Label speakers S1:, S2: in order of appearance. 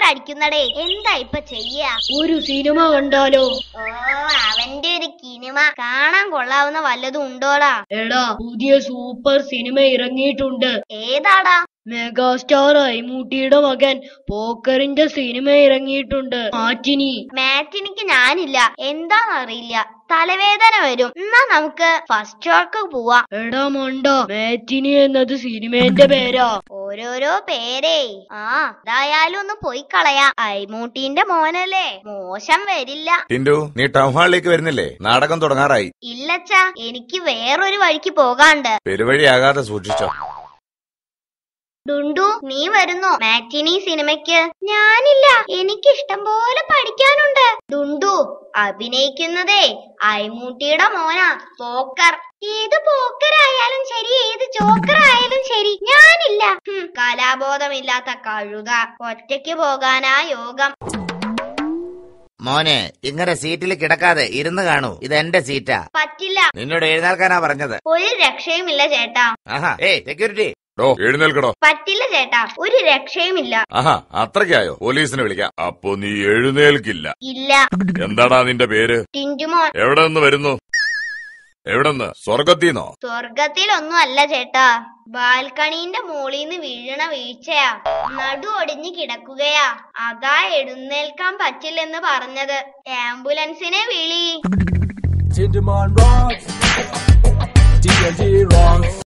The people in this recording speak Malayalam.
S1: അടിക്കുന്നടേ എന്താ ഇപ്പൊ ചെയ്യാ
S2: ഒരു സിനിമ കണ്ടാലോ
S1: ഓ അവന്റെ ഒരു കിനിമ കാണാൻ കൊള്ളാവുന്ന വല്ലതും ഉണ്ടോടാ
S2: എടാ പുതിയ സൂപ്പർ സിനിമ ഇറങ്ങിയിട്ടുണ്ട്
S1: ഏതാടാ
S2: മെഗാസ്റ്റാർ ഐമൂട്ടിയുടെ മകൻ പോക്കറിന്റെ സിനിമ ഇറങ്ങിയിട്ടുണ്ട് മാറ്റിനി
S1: മാറ്റിനിക്ക് ഞാനില്ല എന്താന്നറിയില്ല തലവേദന വരും എന്നാ നമുക്ക് ഫസ്റ്റ് ഷോക്ക് പോവാം
S2: എടാ മണ്ട മാറ്റിനി എന്നത് സിനിമേന്റെ പേരാ
S1: ഓരോരോ പേരേ ആ ഇതായാലും ഒന്ന് പോയി കളയാ ഐമൂട്ടീന്റെ മോനല്ലേ മോശം വരില്ല
S3: ടിൻഡു നീ ടൗൺ ഹാളിലേക്ക് വരുന്നില്ലേ നാടകം തുടങ്ങാറായി
S1: ഇല്ലച്ചാ എനിക്ക് വേറൊരു വഴിക്ക് പോകാണ്ട്
S3: പെരുവഴിയാകാതെ സൂക്ഷിച്ചോ
S1: ഡുണ്ടു നീ വരുന്നോ മാറ്റിനി സിനിമയ്ക്ക് ഞാനില്ല എനിക്ക് ഇഷ്ടം പോലെ പഠിക്കാനുണ്ട് ഡുണ്ടു അഭിനയിക്കുന്നതേ ഐമൂട്ടിയുടെ മോനാ പോക്കർ ഏത് പോക്കറായാലും ശരി ഏത് ജോക്കർ ആയാലും ശരി ഞാനില്ല ഹും, കലാബോധമില്ലാത്ത കഴുത ഒറ്റയ്ക്ക് പോകാനാ യോഗം
S4: മോനെ ഇങ്ങനെ സീറ്റിൽ കിടക്കാതെ ഇരുന്ന് കാണൂ ഇത് എന്റെ സീറ്റാ
S1: പറ്റില്ല
S4: നിന്നോട് എഴുന്നേൽക്കാനാ പറഞ്ഞത്
S1: ഒരു രക്ഷയുമില്ല ചേട്ടാ
S4: ആഹാ ഏയ് സെക്യൂരിറ്റി
S3: ഡോ എഴുന്നേൽക്കടോ
S1: പറ്റില്ല ചേട്ടാ ഒരു രക്ഷയുമില്ല
S3: ആഹാ അത്രയ്ക്കായോ പോലീസിനെ വിളിക്കാം അപ്പൊ നീ എഴുന്നേൽക്കില്ല
S1: ഇല്ല
S3: എന്താടാ നിന്റെ പേര്
S1: ടിന്റുമോൻ
S3: എവിടെ നിന്ന് വരുന്നു എവിടെ നിന്ന് സ്വർഗത്തീന്നോ
S1: സ്വർഗത്തിലൊന്നും അല്ല ചേട്ടാ ബാൽക്കണീന്റെ മോളീന്ന് വീഴണ വീഴ്ചയാ നടു ഒടിഞ്ഞു കിടക്കുകയാ അതാ എഴുന്നേൽക്കാൻ പറ്റില്ലെന്ന് പറഞ്ഞത് ആംബുലൻസിനെ വിളി
S5: Tindemon rocks. D&D rocks.